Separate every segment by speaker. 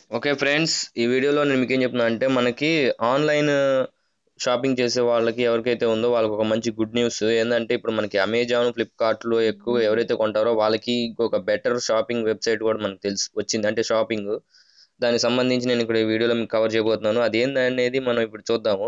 Speaker 1: okay friends ఈ వీడియోలో నేను మీకు ఏం చెప్తున్నా అంటే మనకి ఆన్లైన్ షాపింగ్ చేసే వాళ్ళకి ఎవరికైతే ఉందో వాళ్ళకి ఒక మంచి గుడ్ న్యూస్ ఏంటంటే ఇప్పుడు మనకి అమెజాన్ ఫ్లిప్కార్ట్లో ఎక్కువ ఎవరైతే కొంటారో వాళ్ళకి ఇంకొక బెటర్ షాపింగ్ వెబ్సైట్ కూడా మనకు తెలిసి వచ్చింది అంటే షాపింగ్ దానికి సంబంధించి నేను ఇక్కడ ఈ వీడియోలో మీకు కవర్ చేయబోతున్నాను అది ఏందనేది మనం ఇప్పుడు చూద్దాము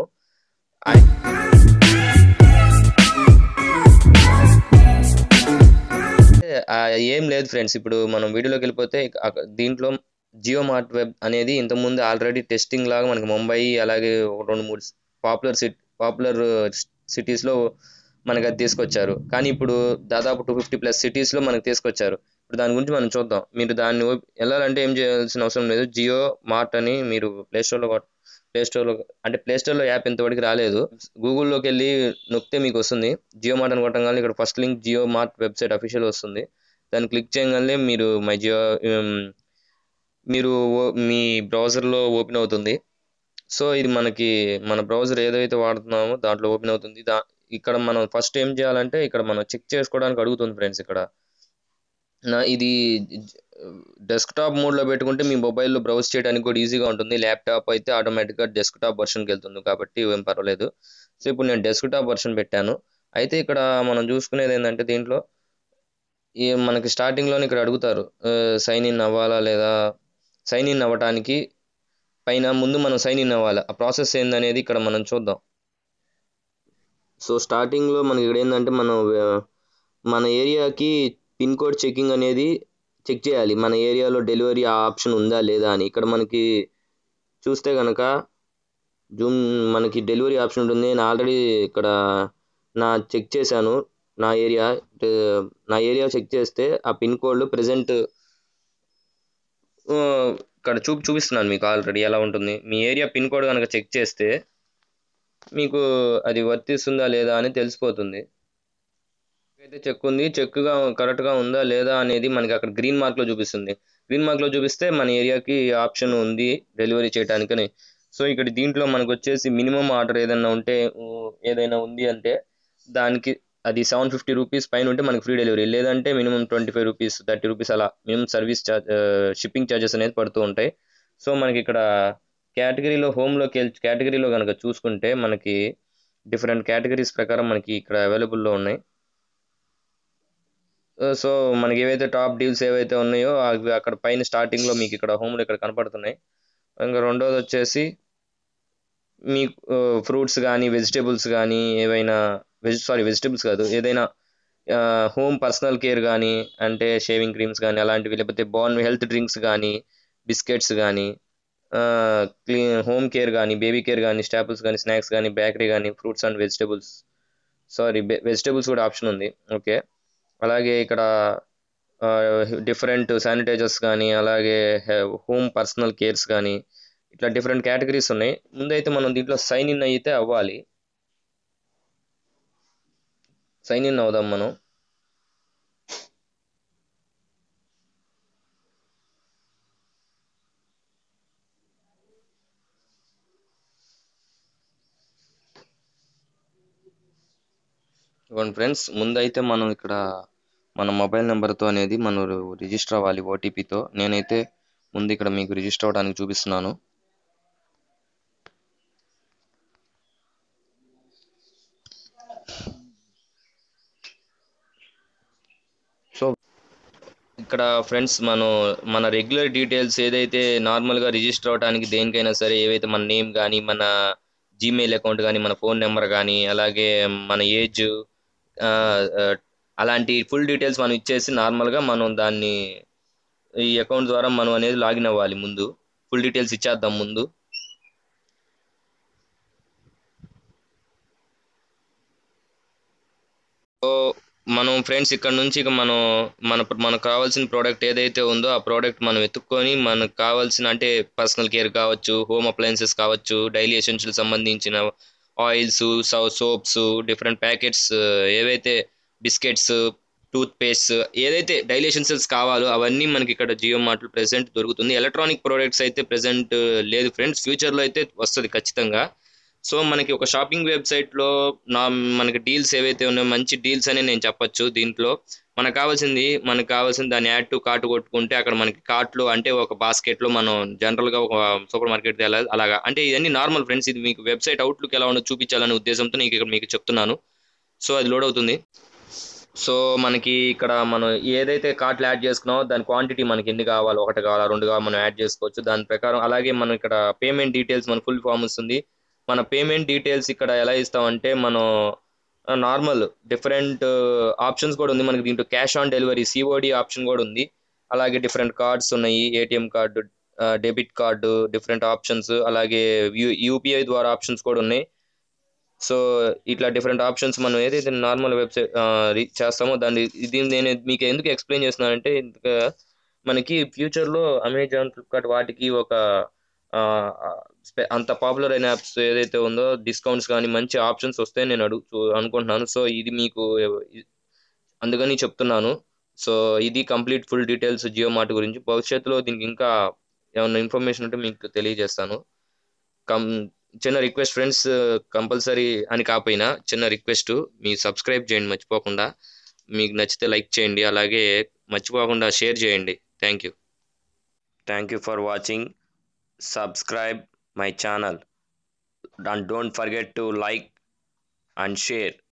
Speaker 1: ఆ, ఏం లేదు ఫ్రెండ్స్ ఇప్పుడు మనం వీడియోలోకి వెళ్ళిపోతే ఇక అక్క- దీంట్లో జియో మార్ట్ వెబ్ అనేది ఇంతకుముందు ఆల్రెడీ టెస్టింగ్ లాగా మనకి ముంబై అలాగే ఒక రెండు మూడు పాపులర్ సిటీ పాపులర్ సిటీస్లో మనకి అది తీసుకొచ్చారు కానీ ఇప్పుడు దాదాపు టూ ఫిఫ్టీ ప్లస్ సిటీస్లో మనకి తీసుకొచ్చారు ఇప్పుడు దాని గురించి మనం చూద్దాం మీరు దాన్ని ఓ- వెళ్ళాలంటే ఏం చేయాల్సిన అవసరం లేదు జియో మార్ట్ అని మీరు ప్లే స్టోర్లో ప్లే స్టోర్లో అంటే ప్లే స్టోర్లో యాప్ ఇంతవరకు రాలేదు గూగుల్లోకి వెళ్ళి నొక్కితే మీకు వస్తుంది జియో మార్ట్ అని కొట్టగానే ఇక్కడ first link Jio mart website official వస్తుంది దాన్ని క్లిక్ చేయగానే మీరు మై జియో ఉమ్, మీరు ఓ- మీ బ్రౌజర్లో ఓపెన్ అవుతుంది సో ఇది మనకి మన బ్రౌజర్ ఏదైతే వాడుతున్నామో దాంట్లో ఓపెన్ అవుతుంది దా ఇక్కడ మనం ఫస్ట్ ఏం చేయాలంటే ఇక్కడ మనం చెక్ చేసుకోవడానికి అడుగుతుంది ఫ్రెండ్స్ ఇక్కడ నా ఇది డెస్క్టాప్ మోడ్లో పెట్టుకుంటే మీ మొబైల్లో బ్రౌజ్ చేయడానికి కూడా ఈజీగా ఉంటుంది ల్యాప్టాప్ అయితే ఆటోమేటిక్గా డెస్క్టాప్ వర్షన్కి వెళ్తుంది కాబట్టి ఏం పర్వాలేదు సో ఇప్పుడు నేను డెస్క్టాప్ వర్షన్ పెట్టాను అయితే ఇక్కడ మనం చూసుకునేది ఏంటంటే దీంట్లో ఈ మనకి స్టార్టింగ్లోనే ఇక్కడ అడుగుతారు సైన్ ఇన్ అవ్వాలా లేదా సైన్ ఇన్ అవ్వటానికి పైన ముందు మనం సైన్ ఇన్ అవ్వాలి ఆ ప్రాసెస్ ఏందనేది ఇక్కడ మనం చూద్దాం సో స్టార్టింగ్లో మనకి ఇక్కడ ఏంటంటే మనం ఆ, మన ఏరియాకి పిన్ కోడ్ చెకింగ్ అనేది చెక్ చేయాలి మన ఏరియాలో డెలివరీ ఆప్షన్ ఉందా లేదా అని ఇక్కడ మనకి చూస్తే కనుక జూమ్ మనకి డెలివరీ ఆప్షన్ ఉంటుంది నేను ఆల్రెడీ ఇక్కడ నా చెక్ చేశాను నా ఏరియా ఆ, నా ఏరియా చెక్ చేస్తే ఆ పిన్ కోడ్ ప్రజెంట్ ఇక్కడ చూపి చూపిస్తున్నాను మీకు ఆల్రెడీ ఎలా ఉంటుంది మీ ఏరియా పిన్ కోడ్ కనుక చెక్ చేస్తే మీకు అది వర్తిస్తుందా లేదా అని తెలిసిపోతుంది అయితే చెక్ ఉంది చెక్గా కరెక్ట్గా ఉందా లేదా అనేది మనకి అక్కడ గ్రీన్ మార్క్లో చూపిస్తుంది గ్రీన్ మార్క్లో చూపిస్తే మన ఏరియాకి ఆప్షన్ ఉంది డెలివరీ చేయడానికని సో ఇక్కడ దీంట్లో మనకు వచ్చేసి మినిమం ఆర్డర్ ఏదైనా ఉంటే ఊ, ఏదైనా ఉంది అంటే దానికి అది సెవెన్ ఫిఫ్టీ రూపీస్ పైన ఉంటే మనకి ఫ్రీ డెలివరీ లేదంటే minimum twenty five rupees thirty rupees అలా minimum service charge shipping charges అనేది పడుతూ ఉంటాయి సో మనకి ఇక్కడ కేటగిరీలో హోమ్లోకి వెళ్ళి కేటగిరీలో కనుక చూసుకుంటే మనకి డిఫరెంట్ కేటగిరీస్ ప్రకారం మనకి ఇక్కడ అవైలబుల్లో ఉన్నాయి సో మనకి ఏవైతే టాప్ డీల్స్ ఏవైతే ఉన్నాయో అవి అక్కడ పైన స్టార్టింగ్లో మీకు ఇక్కడ హోమ్లో ఇక్కడ కనపడుతున్నాయి ఇంకా రెండోది వచ్చేసి మీ ఫ్రూట్స్ కానీ వెజిటేబుల్స్ కానీ ఏవైనా వెజ్ సారీ వెజిటేబుల్స్ కాదు ఏదైనా హోమ్ పర్సనల్ కేర్ కానీ అంటే షేవింగ్ క్రీమ్స్ కానీ అలాంటివి లేకపోతే బాన్ హెల్త్ డ్రింక్స్ కానీ బిస్కెట్స్ కానీ క్లీన్ హోమ్ కేర్ కానీ బేబీ కేర్ కానీ స్టాపుల్స్ కానీ స్నాక్స్ కానీ బేకరీ కానీ fruits and vegetables sorry vegetables కూడా ఆప్షన్ ఉంది ఓకే అలాగే ఇక్కడ డిఫరెంట్ శానిటైజర్స్ కానీ అలాగే హోమ్ పర్సనల్ కేర్స్ కానీ ఇట్లా డిఫరెంట్ కేటగిరీస్ ఉన్నాయి ముందైతే మనం దీంట్లో సైన్ ఇన్ అయితే అవ్వాలి సైన్ ఇన్ అవుదాం మనం ఇవ్వండి ఫ్రెండ్స్ ముందైతే మనం ఇక్కడ మన మొబైల్ నెంబర్తో అనేది మనం రిజిస్టర్ అవ్వాలి ఓటీపీతో నేనైతే ముందు ఇక్కడ మీకు రిజిస్టర్ అవ్వడానికి చూపిస్తున్నాను సో ఇక్కడ ఫ్రెండ్స్ మనం మన రెగ్యులర్ డీటెయిల్స్ ఏదైతే నార్మల్గా రిజిస్టర్ అవ్వడానికి దేనికైనా సరే ఏవైతే మన నేమ్ కానీ మన జీమెయిల్ అకౌంట్ కానీ మన ఫోన్ నెంబర్ కానీ అలాగే మన ఏజ్ అలాంటి ఫుల్ డీటెయిల్స్ మనం ఇచ్చేసి నార్మల్గా మనం దాన్ని ఈ అకౌంట్ ద్వారా మనం అనేది లాగిన్ అవ్వాలి ముందు ఫుల్ డీటెయిల్స్ ఇచ్చేద్దాం ముందు సో మనం ఫ్రెండ్స్ ఇక్కడ నుంచి ఇక మనం మన మనకు కావాల్సిన ప్రోడక్ట్ ఏదైతే ఉందో ఆ ప్రోడక్ట్ మనం వెతుక్కొని మనకు కావాల్సిన అంటే పర్సనల్ కేర్ కావచ్చు హోమ్ అప్లయన్సెస్ కావచ్చు డైలీ ఎసెన్షియల్ సంబంధించిన ఆయిల్స్ సోప్స్ డిఫరెంట్ ప్యాకెట్స్ ఏవైతే బిస్కెట్స్ టూత్ పేస్ట్ ఏదైతే డైలీ ఎసెన్షియల్స్ కావాలో అవన్నీ మనకి ఇక్కడ జియో మార్ట్లో ప్రెసెంట్ దొరుకుతుంది ఎలక్ట్రానిక్ ప్రోడక్ట్స్ అయితే ప్రెసెంట్ లేదు ఫ్రెండ్స్ ఫ్యూచర్లో అయితే వస్తుంది ఖచ్చితంగా సో మనకి ఒక షాపింగ్ వెబ్సైట్లో నా మనకి డీల్స్ ఏవైతే ఉన్నాయో మంచి డీల్స్ అని నేను చెప్పొచ్చు దీంట్లో మనకు కావాల్సింది మనకు కావాల్సింది దాన్ని యాడ్ టు కార్ట్ కొట్టుకుంటే అక్కడ మనకి కార్ట్లో అంటే ఒక బాస్కెట్లో మనం జనరల్గా ఒక సూపర్ మార్కెట్ వెళ్ళాలి అలాగా అంటే ఇవన్నీ నార్మల్ ఫ్రెండ్స్ ఇది మీకు వెబ్సైట్ అవుట్లుక్ ఎలా ఉండో చూపించాలనే ఉద్దేశంతో నీకు ఇక్కడ మీకు చెప్తున్నాను సో అది లోడ్ అవుతుంది సో మనకి ఇక్కడ మనం ఏదైతే కార్ట్లు యాడ్ చేసుకున్నామో దాని క్వాంటిటీ మనకి ఎన్ని కావాలి ఒకటి కావాలా రెండు కావాలి మనం యాడ్ చేసుకోవచ్చు దాని ప్రకారం అలాగే మనం ఇక్కడ పేమెంట్ డీటెయిల్స్ మన ఫుల్ ఫామ్ వస్తుంది మన పేమెంట్ డీటెయిల్స్ ఇక్కడ ఎలా ఇస్తామంటే మనం నార్మల్ డిఫరెంట్ ఆప్షన్స్ కూడా ఉంది మనకి దీంట్లో cash on delivery COD option కూడా ఉంది అలాగే డిఫరెంట్ కార్డ్స్ ఉన్నాయి ATM card debit card different options అలాగే యూ యూపీఐ ద్వారా ఆప్షన్స్ కూడా ఉన్నాయి సో ఇట్లా డిఫరెంట్ ఆప్షన్స్ మనం ఏదైతే నార్మల్ వెబ్సైట్ చేస్తామో దాన్ని ఇది నేను మీకు ఎందుకు ఎక్స్ప్లెయిన్ చేస్తున్నానంటే ఇంకా మనకి ఫ్యూచర్లో అమెజాన్ ఫ్లిప్కార్ట్ వాటికి ఒక ఆ, స్పె- అంత పాపులర్ అయిన యాప్స్ ఏదైతే ఉందో డిస్కౌంట్స్ కానీ మంచి ఆప్షన్స్ వస్తాయని నేను అడుగు అనుకుంటున్నాను సో ఇది మీకు అందుకని చెప్తున్నాను సో ఇది complete full details Jio mart గురించి భవిష్యత్తులో దీనికి ఇంకా ఏమైనా ఇన్ఫర్మేషన్ ఉంటే మీకు తెలియజేస్తాను కం చిన్న రిక్వెస్ట్ ఫ్రెండ్స్ కంపల్సరీ అని కాకపోయినా చిన్న రిక్వెస్ట్ మీ సబ్స్క్రైబ్ చేయండి మర్చిపోకుండా మీకు నచ్చితే లైక్ చేయండి అలాగే మర్చిపోకుండా షేర్ చేయండి thank you thank you for watching subscribe my channel and don't forget to like and share